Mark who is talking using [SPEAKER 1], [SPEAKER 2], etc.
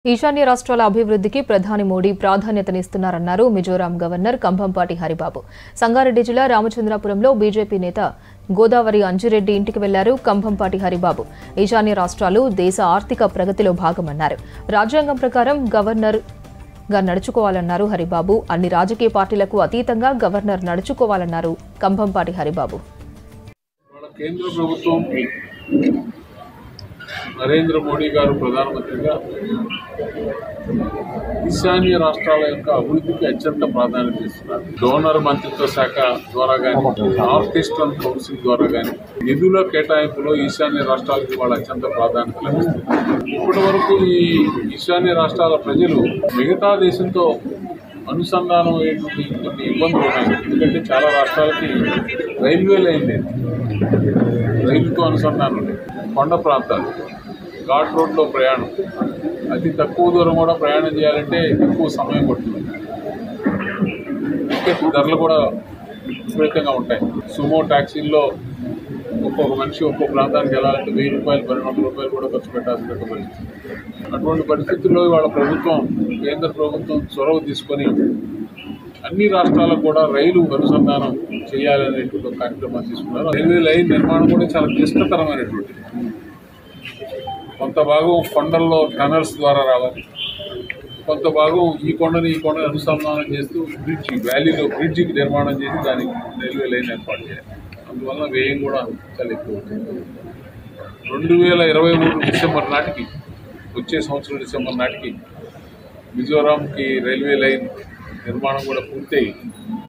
[SPEAKER 1] ఈశాన్య రాష్ట్రాల అభివృద్ధికి ప్రధాని మోడీ ప్రాధాన్యతనిస్తున్నారన్నారు మిజోరాం గవర్నర్ కంభంపాటి హరిబాబు సంగారెడ్డి జిల్లా రామచంద్రాపురంలో బీజేపీ నేత గోదావరి అంజిరెడ్డి ఇంటికి వెళ్లారు కంభంపాటి హరిబాబు ఈశాన్య రాష్ట్రాలు దేశ ఆర్థిక ప్రగతిలో భాగమన్నారు రాజ్యాంగం ప్రకారం గవర్నర్ గా నడుచుకోవాలన్నారు హరిబాబు అన్ని రాజకీయ పార్టీలకు అతీతంగా గవర్నర్ నడుచుకోవాలన్నారు కంభంపాటి హరిబాబు
[SPEAKER 2] ఇవాళ కేంద్ర ప్రభుత్వం నరేంద్ర మోడీ గారు ప్రధానమంత్రిగా ఈశాన్య రాష్ట్రాల యొక్క అభివృద్ధికి అత్యంత ప్రాధాన్యత ఇస్తున్నారు డోనర్ మంత్రిత్వ శాఖ ద్వారా కానీ నార్త్ ఈస్టర్న్ కౌన్సిల్ ద్వారా కానీ నిధుల కేటాయింపులో ఈశాన్య రాష్ట్రాలకు వాళ్ళు అత్యంత ప్రాధాన్యత లభిస్తుంది ఇప్పటి వరకు ఈ ఈశాన్య రాష్ట్రాల ప్రజలు మిగతా దేశంతో అనుసంధానం అయ్యేటువంటి కొన్ని ఇబ్బందులు ఉన్నాయి ఎందుకంటే చాలా రాష్ట్రాలకి రైల్వే లైన్ లేదు రైలుతో అనుసంధానం లేదు కొండ ప్రాంతాలు ఘాట్ రోడ్లో ప్రయాణం అతి తక్కువ దూరం కూడా ప్రయాణం చేయాలంటే ఎక్కువ సమయం పడుతుంది టికెట్ ధరలు కూడా విపరీతంగా ఉంటాయి సుమో ట్యాక్సీల్లో ఒక్కొక్క మనిషి ఒక్కో ప్రాంతానికి వెళ్ళాలంటే వెయ్యి రూపాయలు పన్నెండు వందల రూపాయలు కూడా ఖర్చు పెట్టాల్సిన పరిస్థితి అటువంటి పరిస్థితుల్లో వాళ్ళ ప్రభుత్వం కేంద్ర ప్రభుత్వం చొరవ తీసుకొని అన్ని రాష్ట్రాలకు కూడా రైలు అనుసంధానం చేయాలనేటువంటి ఒక కార్యక్రమాన్ని తీసుకున్నారు రైల్వే లైన్ నిర్మాణం కూడా చాలా క్లిష్టతరమైనటువంటిది కొంత భాగం కొండల్లో టనల్స్ ద్వారా రావాలి కొంత భాగం ఈ కొండని ఈ కొండని అనుసంధానం చేస్తూ బ్రిడ్జ్ వ్యాలీలో బ్రిడ్జికి నిర్మాణం చేసి దానికి రైల్వే లైన్ ఏర్పాటు చేయాలి అందువల్ల వ్యయం కూడా చాలా ఎక్కువ అవుతుంది రెండు వేల ఇరవై మూడు డిసెంబర్ నాటికి వచ్చే సంవత్సరం డిసెంబర్ నాటికి మిజోరాంకి రైల్వే లైన్ నిర్మాణం కూడా పూర్తయి